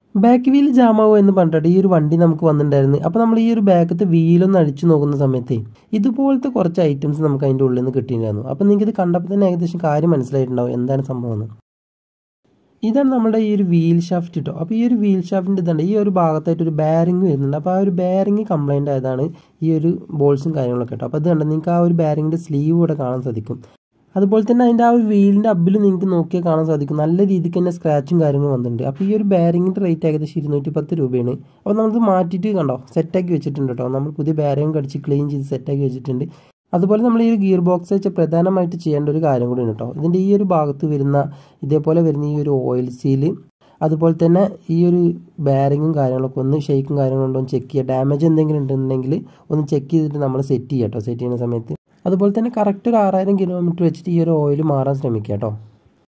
back wheel ജാമാവോ എന്ന് പറഞ്ഞിട്ട് ഈ ഒരു വണ്ടി നമുക്ക് വന്നിട്ടുണ്ടായിരുന്നു അപ്പോൾ നമ്മൾ ഈ ഒരു ബാക്കത്തെ വീലൊന്ന് അടിച്ചു നോക്കുന്ന സമയത്ത് ഇതുപോലത്തെ കുറച്ച് ഐറ്റംസ് നമുക്ക് അതിൻ്റെ ഉള്ളിൽ നിന്ന് കിട്ടിയിട്ടുണ്ടായിരുന്നു അപ്പോൾ നിങ്ങൾക്ക് ഇത് കണ്ടപ്പോൾ തന്നെ ഏകദേശം കാര്യം മനസ്സിലായിട്ടുണ്ടാവും എന്താണ് സംഭവം എന്ന് ഇതാണ് നമ്മുടെ ഈ ഒരു വീൽ ഷാഫ്റ്റ് കേട്ടോ അപ്പോൾ ഈ ഒരു വീൽ ഷാഫ്റ്റിൻ്റെ ഇതുണ്ട് ഈ ഒരു ഭാഗത്തായിട്ട് ഒരു ബാരിങ് വരുന്നുണ്ട് അപ്പോൾ ആ ഒരു ബാരിങ് കംപ്ലൈൻ്റ് ആയതാണ് ഈ ഒരു ബോൾസും കാര്യങ്ങളൊക്കെ കേട്ടോ അപ്പോൾ ഇത് കണ്ടോ നിങ്ങൾക്ക് ആ ഒരു ബാരിങ്ങിൻ്റെ സ്ലീവ് ഇവിടെ കാണാൻ സാധിക്കും അതുപോലെ തന്നെ അതിൻ്റെ ആ ഒരു വീലിൻ്റെ അബിൽ നിങ്ങൾക്ക് നോക്കിയാൽ കാണാൻ സാധിക്കും നല്ല രീതിക്ക് തന്നെ സ്ക്രാച്ചും കാര്യങ്ങളും വന്നിട്ടുണ്ട് അപ്പോൾ ഈ ഒരു ബാരിങ്ങിൻ്റെ റേറ്റ് ഏകദേശം ഇരുന്നൂറ്റി പത്ത് രൂപയാണ് അപ്പോൾ നമ്മളിത് മാറ്റിയിട്ട് കണ്ടോ സെറ്റാക്കി വെച്ചിട്ടുണ്ട് കേട്ടോ നമ്മൾ പുതിയ ബാരിങ് കടിച്ച് ക്ലീൻ ചെയ്ത് സെറ്റാക്കി വെച്ചിട്ടുണ്ട് അതുപോലെ നമ്മൾ ഈ ഒരു ഗിയർ ബോക്സ് വെച്ച് പ്രധാനമായിട്ട് ചെയ്യേണ്ട ഒരു കാര്യം കൂടിയാണ് കേട്ടോ ഇതിൻ്റെ ഈ ഒരു ഭാഗത്ത് വരുന്ന ഇതേപോലെ വരുന്ന ഈ ഒരു ഓയിൽ സീല് അതുപോലെ തന്നെ ഈ ഒരു ബാരിങ്ങും കാര്യങ്ങളൊക്കെ ഒന്ന് ഷെയ്ക്കും കാര്യങ്ങളും ഉണ്ടോ എന്ന് ചെക്ക് ചെയ്യുക ഡാമേജ് എന്തെങ്കിലും ഉണ്ടെന്നുണ്ടെങ്കിൽ ഒന്ന് ചെക്ക് ചെയ്തിട്ട് നമ്മൾ സെറ്റ് ചെയ്യാം കേട്ടോ സെറ്റ് ചെയ്യുന്ന സമയത്ത് അതുപോലെ തന്നെ കറക്റ്റ് ഒരു ആറായിരം കിലോമീറ്റർ വെച്ചിട്ട് ഈ ഒരു ഓയിൽ മാറാൻ ശ്രമിക്കുക കേട്ടോ